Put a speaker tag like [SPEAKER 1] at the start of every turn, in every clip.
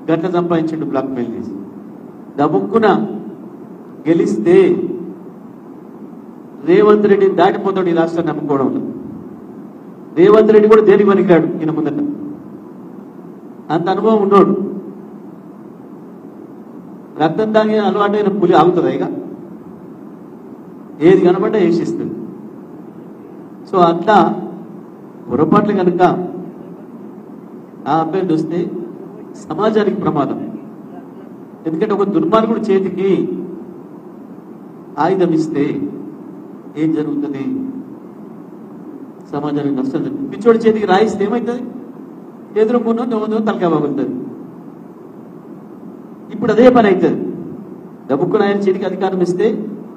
[SPEAKER 1] గట్ల సంపాదించిండు black mail చేసి దబుక్కున గెలిస్తే రేవంత్ రెడ్డి దాటిపోతాడు ఈ రాష్ట్రాన్ని నమ్ముకోవడంలో రేవంత్ రెడ్డి కూడా దేనికి పనికిరాడు ఈయన ముందట అంత అనుభవం ఉన్నోడు రక్తం తాగే అలవాటైన పులి ఆగుతుందా ఇక ఏది కనబడ్డా వేసిస్తుంది సో అట్లా పొరపాట్లు కనుక ఆ అభ్యర్థి వస్తే సమాజానికి ప్రమాదం ఎందుకంటే ఒక దుర్మార్గుడు చేతికి ఆయుధం ఇస్తే ఏం జరుగుతుంది సమాజానికి నష్టం జరుగుతుంది పిచ్చోడి చేతికి రాయిస్తే ఏమవుతుంది ఎదురు మున్నో నువ్వు తలకాయ బాగుంటుంది ఇప్పుడు అదే పని అవుతుంది డబ్బుకు ఆయన చేతికి అధికారం ఇస్తే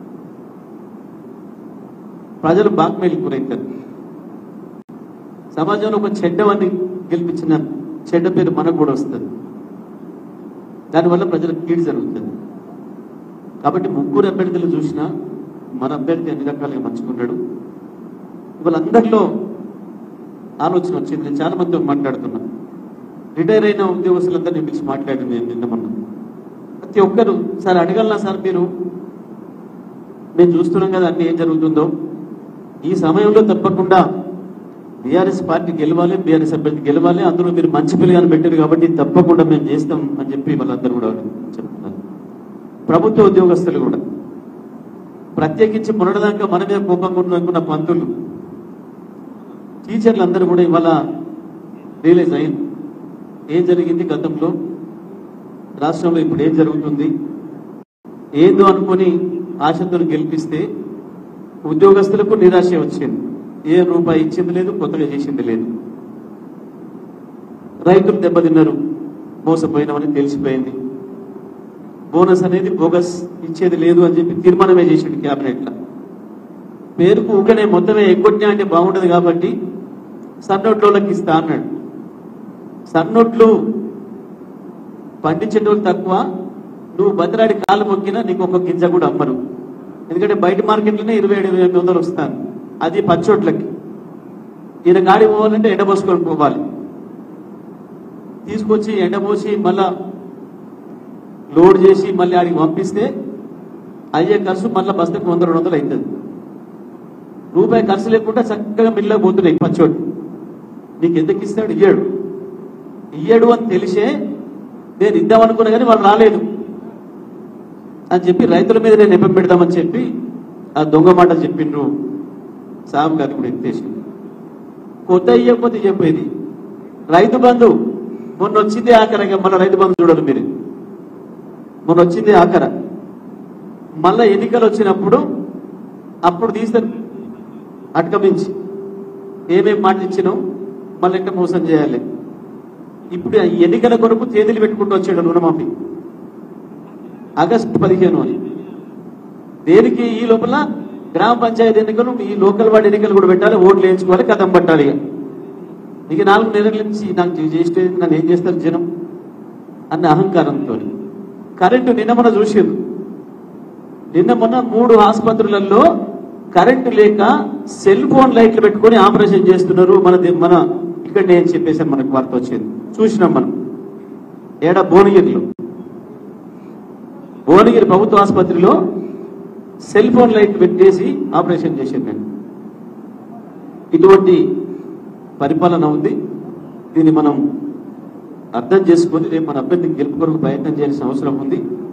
[SPEAKER 1] ప్రజలు బాక్మేలు గురవుతారు సమాజంలో ఒక చెడ్డవన్నీ గెలిపించిన చెడ్డ పేరు మనకు కూడా వస్తుంది దానివల్ల ప్రజలకు కీడు జరుగుతుంది కాబట్టి ముగ్గురు అభ్యర్థులు చూసినా మన అభ్యర్థి అన్ని రకాలుగా మంచుకున్నాడు వాళ్ళందరిలో ఆలోచన వచ్చింది నేను చాలా మందితో మాట్లాడుతున్నా రిటైర్ అయిన ఉద్యోగస్తులందరినీ పిలిచి మాట్లాడింది నేను నిన్న మొన్న ప్రతి ఒక్కరు సార్ అడగలనా సార్ మీరు మేము చూస్తున్నాం కదా అన్ని ఏం జరుగుతుందో ఈ సమయంలో తప్పకుండా బీఆర్ఎస్ పార్టీ గెలవాలి బీఆర్ఎస్ అభ్యర్థి గెలవాలి అందులో మీరు మంచి పిల్లగాని పెట్టారు కాబట్టి తప్పకుండా మేము చేస్తాం అని చెప్పి వాళ్ళందరూ కూడా చెప్తున్నారు ప్రభుత్వ ఉద్యోగస్తులు కూడా ప్రత్యేకించి మొన్నటిదాకా మన మీద కోపంగా ఉన్ననుకున్న పంతులు టీచర్లు అందరూ కూడా ఇవాళ రియలైజ్ అయింది ఏం జరిగింది గతంలో రాష్ట్రంలో ఇప్పుడు ఏం జరుగుతుంది ఏదో అనుకొని ఆశతో గెలిపిస్తే ఉద్యోగస్తులకు నిరాశ వచ్చింది ఏ రూపాయి ఇచ్చింది లేదు కొత్తగా చేసింది లేదు రైతులు దెబ్బతిన్నారు మోసపోయినామని తెలిసిపోయింది బోనస్ అనేది బోగస్ ఇచ్చేది లేదు అని చెప్పి తీర్మానమే చేసిండు క్యాబినెట్ లో పేరుకు ఊకనే మొత్తమే ఎగ్గొట్టినా అంటే బాగుండదు కాబట్టి సన్నోట్లోకి ఇస్తా అన్నాడు సన్నోట్లు పండించేటోళ్ళు తక్కువ నువ్వు బతిరాడి కాలు మొక్కినా నీకు ఒక గింజ కూడా అమ్మరు ఎందుకంటే బయట మార్కెట్లోనే ఇరవై ఏడు ఇరవై ఎనిమిది వందలు వస్తాను అది పచ్చోట్లకి ఈయన గాడి పోవాలంటే ఎండబోసుకొని పోవాలి తీసుకొచ్చి ఎండబోసి మళ్ళా లోడ్ చేసి మళ్ళీ ఆడికి పంపిస్తే అయ్యే ఖర్చు మళ్ళీ బస్తకు వంద రెండు వందలు అవుతుంది రూపాయి ఖర్చు లేకుండా చక్కగా మిల్లకు పోతున్నాయి పచ్చోడు నీకు ఎందుకు ఇస్తాడు ఇయ్యాడు ఇయ్యాడు అని తెలిసే నేను ఇద్దామనుకున్నా కానీ వాళ్ళు రాలేదు అని చెప్పి రైతుల మీద నేను నెపం పెడదామని చెప్పి ఆ దొంగ మాటలు చెప్పిండ్రు సాబ్ గారు కూడా ఎత్తేసి కొత్త ఇయ్యకపోతే చెప్పేది రైతు బంధు మొన్న వచ్చింది ఆఖరగా మన రైతు బంధు చూడరు మీరు మొన్న వచ్చింది ఆఖర మళ్ళా ఎన్నికలు వచ్చినప్పుడు అప్పుడు తీస్తారు అటకమించి ఏమేం మాట ఇచ్చినావు మళ్ళీ ఎట్లా మోసం చేయాలి ఇప్పుడు ఆ ఎన్నికల కొరకు తేదీలు పెట్టుకుంటూ వచ్చాడు రుణమాఫీ ఆగస్టు పదిహేను అని దేనికి ఈ లోపల గ్రామ పంచాయతీ ఎన్నికలు ఈ లోకల్ వార్డు ఎన్నికలు కూడా పెట్టాలి ఓట్లు వేయించుకోవాలి కథం పట్టాలి ఇక ఇక నాలుగు నెలల నుంచి నాకు చేస్తే నన్ను ఏం చేస్తారు జనం అన్న అహంకారంతో కరెంటు నిన్న మొన్న చూసారు నిన్న మొన్న మూడు ఆసుపత్రులలో కరెంటు లేక సెల్ ఫోన్ లైట్లు పెట్టుకొని ఆపరేషన్ చేస్తున్నారు మన ది- మన ఇక్కడ నేను చెప్పేసాను మనకు వార్త వచ్చింది చూసినాం మనం ఏడా భువనగిరిలో భువనగిరి ప్రభుత్వ ఆసుపత్రిలో సెల్ ఫోన్ లైట్ పెట్టేసి ఆపరేషన్ చేసింది నేను ఇటువంటి పరిపాలన ఉంది దీన్ని మనం అర్థం చేసుకొని రేపు మన అభ్యర్థికి గెలుపు కొరకు ప్రయత్నం చేయాల్సిన అవసరం ఉంది